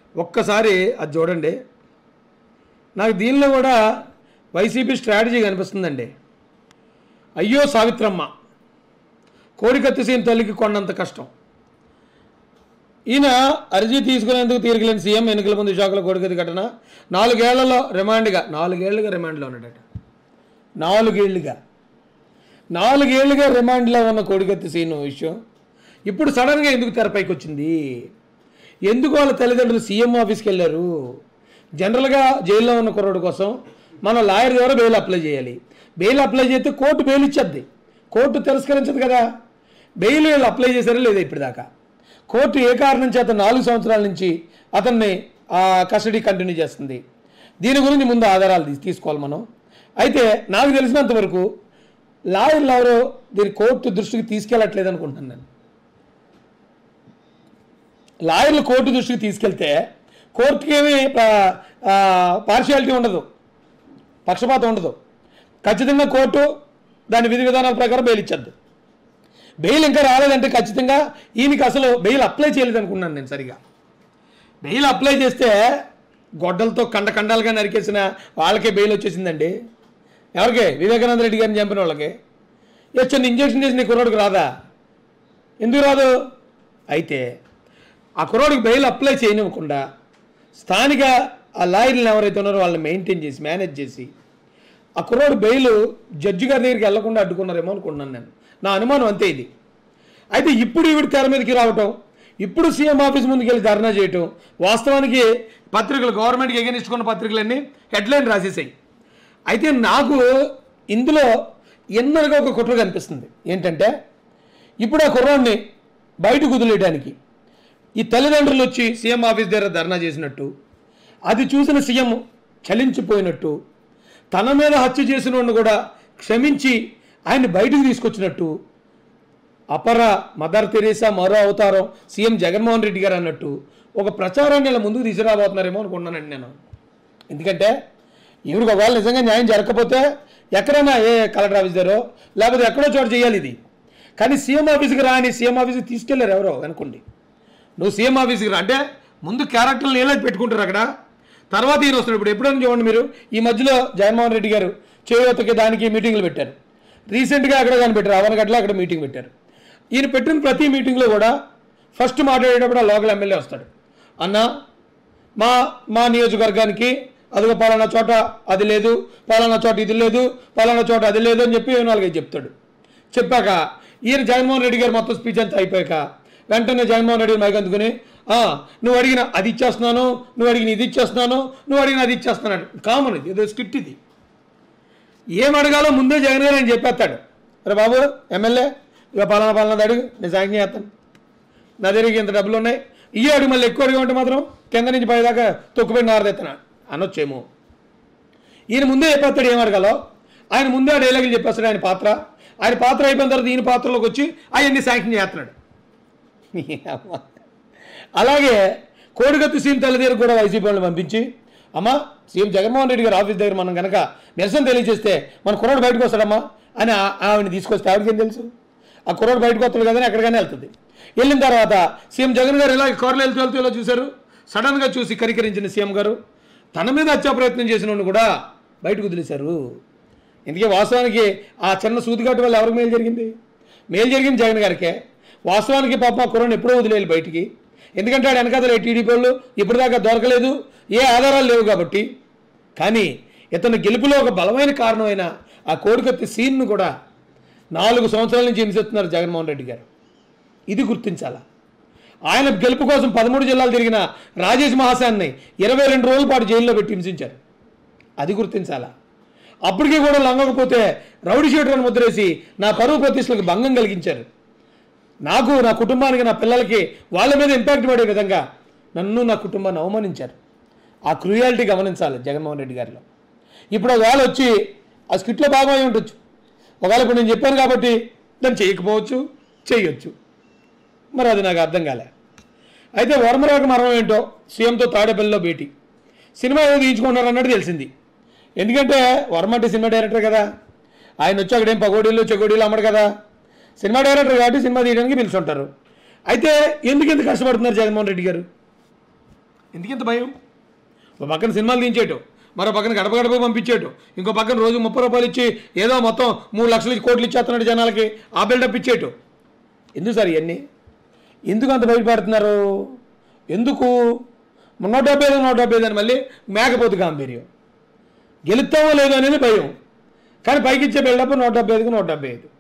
ఒక్కసారి అది చూడండి నాకు దీనిలో కూడా వైసీపీ స్ట్రాటజీ కనిపిస్తుందండి అయ్యో సావిత్రమ్మ కోడికత్తి సీన్ తల్లికి కొన్నంత కష్టం ఈయన అర్జీ తీసుకునేందుకు తీరికలేని సీఎం ఎన్నికల ముందు విశాఖలో కోడికత్తి ఘటన నాలుగేళ్లలో రిమాండ్గా నాలుగేళ్లుగా రిమాండ్లో ఉన్నాడట నాలుగేళ్లుగా నాలుగేళ్లుగా రిమాండ్లో ఉన్న కోడికత్తి సీను విషయం ఇప్పుడు సడన్గా ఎందుకు తెరపైకి వచ్చింది ఎందుకు వాళ్ళ తల్లిదండ్రులు సీఎం ఆఫీస్కి వెళ్ళారు జనరల్గా జైల్లో ఉన్న కుర్రోడు కోసం మనం లాయర్ ద్వారా బెయిల్ అప్లై చేయాలి బెయిల్ అప్లై చేస్తే కోర్టు బెయిల్ ఇచ్చేద్ది కోర్టు తిరస్కరించదు కదా బెయిల్ వీళ్ళు అప్లై చేశారో లేదా ఇప్పటిదాకా కోర్టు ఏ కారణం చేత నాలుగు సంవత్సరాల నుంచి అతన్ని ఆ కస్టడీ కంటిన్యూ చేస్తుంది దీని గురించి ముందు ఆధారాలు తీ- తీసుకోవాలి మనం అయితే నాకు తెలిసినంత వరకు లాయర్లు ఎవరో దీని కోర్టు దృష్టికి తీసుకెళ్ళట్లేదు అనుకుంటున్నాను నేను లాయర్లు కోర్టు దృష్టికి తీసుకెళ్తే కోర్టుకి ఏమీ పార్షియాలిటీ ఉండదు పక్షపాతం ఉండదు ఖచ్చితంగా కోర్టు దాని విధి విధానాల ప్రకారం బెయిల్ ఇచ్చద్దు బెయిల్ ఇంకా రాలేదంటే ఖచ్చితంగా ఈయనకి అసలు బెయిల్ అప్లై చేయలేదు అనుకున్నాను నేను సరిగా బెయిల్ అప్లై చేస్తే గొడ్డలతో కండ కండాలుగా నరికేసిన వాళ్ళకే బెయిల్ వచ్చేసిందండి ఎవరికి వివేకానంద రెడ్డి గారిని చంపిన వాళ్ళకి ఏ చిన్న ఇంజక్షన్ చేసి నీ కుర్రోడికి రాదా ఎందుకు రాదు అయితే ఆ కుర్రోడికి బెయిల్ అప్లై చేయనివ్వకుండా స్థానిక ఆ లాయర్లు ఎవరైతే ఉన్నారో వాళ్ళని మెయింటైన్ చేసి మేనేజ్ చేసి ఆ కుర్రోడు బెయిల్ జడ్జి గారి దగ్గరికి వెళ్లకుండా అడ్డుకున్నారేమో అనుకున్నాను నేను నా అనుమానం అంతే ఇది అయితే ఇప్పుడు ఈవిడ తెర మీదకి రావటం ఇప్పుడు సీఎం ఆఫీస్ ముందుకు వెళ్ళి ధర్నా చేయటం వాస్తవానికి పత్రికలు గవర్నమెంట్కి ఎగనిచ్చుకున్న పత్రికలన్నీ హెడ్లైన్ రాసేసాయి అయితే నాకు ఇందులో ఎన్నరగా ఒక కుట్ర కనిపిస్తుంది ఏంటంటే ఇప్పుడు ఆ కుర్రాడిని బయటకు వదిలేయడానికి ఈ తల్లిదండ్రులు వచ్చి సీఎం ఆఫీస్ దగ్గర ధర్నా చేసినట్టు అది చూసిన సీఎం చలించిపోయినట్టు తన మీద హత్య చేసిన వాడిని కూడా క్షమించి ఆయన్ని బయటకు తీసుకొచ్చినట్టు అపర మదర్ తెరీసా మరో అవతారం సీఎం జగన్మోహన్ రెడ్డి గారు అన్నట్టు ఒక ప్రచారాన్ని ఇలా ముందుకు తీసుకురాబోతున్నారేమో అనుకున్నానండి నేను ఎందుకంటే ఈవిడికి ఒకవేళ నిజంగా న్యాయం జరగకపోతే ఎక్కడైనా ఏ కలెక్టర్ ఆఫీస్ దగ్గర లేకపోతే ఎక్కడో చోట చేయాలి ఇది కానీ సీఎం ఆఫీస్కి రాని సీఎం ఆఫీస్కి తీసుకెళ్లారు ఎవరో అనుకోండి నువ్వు సీఎం ఆఫీస్కి రా అంటే ముందు క్యారెక్టర్లు ఏలా పెట్టుకుంటారు అక్కడ తర్వాత ఈయన వస్తాడు ఇప్పుడు ఎప్పుడైనా చూడండి మీరు ఈ మధ్యలో జగన్మోహన్ రెడ్డి గారు చేయూతకి దానికి మీటింగ్లు పెట్టారు రీసెంట్గా అక్కడ కానీ పెట్టారు అవనగడ్డలో అక్కడ మీటింగ్ పెట్టారు ఈయన పెట్టిన ప్రతి మీటింగ్లో కూడా ఫస్ట్ మాట్లాడేటప్పుడు ఆ లోకల్ ఎమ్మెల్యే వస్తాడు అన్న మా మా నియోజకవర్గానికి అదిగో పలానా చోట అది లేదు పలానా చోట ఇది లేదు పలానా చోట అది లేదు అని చెప్పి నాలుగైదు చెప్తాడు చెప్పాక ఈయన జగన్మోహన్ రెడ్డి గారు మొత్తం స్పీచ్ అంతా అయిపోయాక వెంటనే జగన్మోహన్ రెడ్డి మైక్ అందుకుని "ఆ, నువ్వు అడిగిన అది ఇచ్చేస్తున్నాను నువ్వు అడిగిన ఇది ఇచ్చేస్తున్నాను నువ్వు అడిగిన అది ఇచ్చేస్తున్నాను కామన్ ఇది ఏదో స్క్రిప్ట్ ఇది ఏం అడగాలో ముందే జగన్ గారు ఆయన చెప్పేస్తాడు అరే బాబు ఎమ్మెల్యే ఇక పలానా పలానా అడుగు నేను సాయం చేస్తాను నా దగ్గరికి ఇంత డబ్బులు ఉన్నాయి ఇయ్యే అడుగు మళ్ళీ ఎక్కువ అడిగి ఉంటే మాత్రం కింద నుంచి పైదాకా తొక్కుపోయి నారదెత్తనా అనొచ్చేమో ఈయన ముందే చెప్పేస్తాడు ఏం అడగాలో ఆయన ముందే ఆ డైలాగులు చెప్పేస్తాడు ఆయన పాత్ర ఆయన పాత్ర అయిపోయిన తర్వాత ఈయన పాత్రలోకి వచ్చి అవన్నీ శాంక్షన్ చేస్తున్నాడు అలాగే కోడిగత్తి సీఎం తల్లి దగ్గర కూడా వైసీపీ వాళ్ళని పంపించి అమ్మా సీఎం జగన్మోహన్ రెడ్డి గారి ఆఫీస్ దగ్గర మనం కనుక నిరసన తెలియజేస్తే మన కుర్రాడు బయటకు వస్తాడమ్మా అని ఆ- ఆవిడని తీసుకొస్తే ఆవిడకేం తెలుసు ఆ కుర్రాడు బయటకు వస్తాడు కదా ఎక్కడికైనా వెళ్తుంది వెళ్ళిన తర్వాత సీఎం జగన్ గారు ఇలా కారులో వెళ్తూ వెళ్తూ ఇలా చూశారు సడన్గా చూసి కరికరించిన సీఎం గారు తన మీద హత్యా ప్రయత్నం చేసిన వాడిని కూడా బయటకు వదిలేశారు ఎందుకే వాస్తవానికి ఆ చిన్న సూదిగాటు వల్ల ఎవరికి మేలు జరిగింది మేలు జరిగింది జగన్ గారికే వాస్తవానికి పాప ఆ కుర్రను ఎప్పుడో వదిలేయాలి బయటికి ఎందుకంటే ఆడు వెనకాతలే టీడీపీ వాళ్ళు ఇప్పటిదాకా దొరకలేదు ఏ ఆధారాలు లేవు కాబట్టి కానీ ఇతను గెలుపులో ఒక బలమైన కారణమైన ఆ కోడికత్తి సీన్ను కూడా నాలుగు సంవత్సరాల నుంచి హింసిస్తున్నారు జగన్మోహన్ రెడ్డి గారు ఇది గుర్తించాలా ఆయన గెలుపు కోసం పదమూడు జిల్లాలు తిరిగిన రాజేష్ మహాశాన్ని ఇరవై రెండు రోజుల పాటు జైల్లో పెట్టి హింసించారు అది గుర్తించాలా అప్పటికీ కూడా లొంగకపోతే రౌడీ షీటర్ని ముద్రేసి నా పరువు ప్రతిష్టలకు భంగం కలిగించారు నాకు నా కుటుంబానికి నా పిల్లలకి వాళ్ళ మీద ఇంపాక్ట్ పడే విధంగా నన్ను నా కుటుంబాన్ని అవమానించారు ఆ క్రూయాలిటీ గమనించాలి జగన్మోహన్ రెడ్డి గారిలో ఇప్పుడు ఒకవేళ వచ్చి ఆ స్కిట్లో భాగమై ఉండొచ్చు ఒకవేళ ఇప్పుడు నేను చెప్పాను కాబట్టి దాన్ని చేయకపోవచ్చు చేయొచ్చు మరి అది నాకు అర్థం కాలే అయితే వర్మరాకు మరణం ఏంటో సీఎంతో తాడేపల్లిలో భేటీ సినిమా ఏదో తీయించుకుంటున్నారు అన్నట్టు తెలిసింది ఎందుకంటే వర్మ అంటే సినిమా డైరెక్టర్ కదా ఆయన వచ్చి అక్కడేం పకోడీలు చెకోడీలు అమ్మడు కదా సినిమా డైరెక్టర్ కాబట్టి సినిమా తీయడానికి పిలుచుంటారు అయితే ఎందుకు ఎంత కష్టపడుతున్నారు జగన్మోహన్ రెడ్డి గారు ఎందుకు ఇంత భయం ఒక పక్కన సినిమాలు దించేటు మరో పక్కన గడప గడప పంపించేటు ఇంకో పక్కన రోజు ముప్పై రూపాయలు ఇచ్చి ఏదో మొత్తం మూడు లక్షలు ఇచ్చి కోట్లు ఇచ్చేస్తున్నాడు జనాలకి ఆ బిల్డప్ ఇచ్చేటు ఎందుకు సార్ ఇవన్నీ ఎందుకు అంత భయపడుతున్నారు ఎందుకు నూట డెబ్బై ఐదు నూట డెబ్బై ఐదు అని మళ్ళీ మేకపోతు గాంభీర్యం గెలుస్తామో లేదో అనేది భయం కానీ పైకి ఇచ్చే బిల్డప్ నూట డెబ్బై ఐదుకి నూట డెబ్బై ఐదు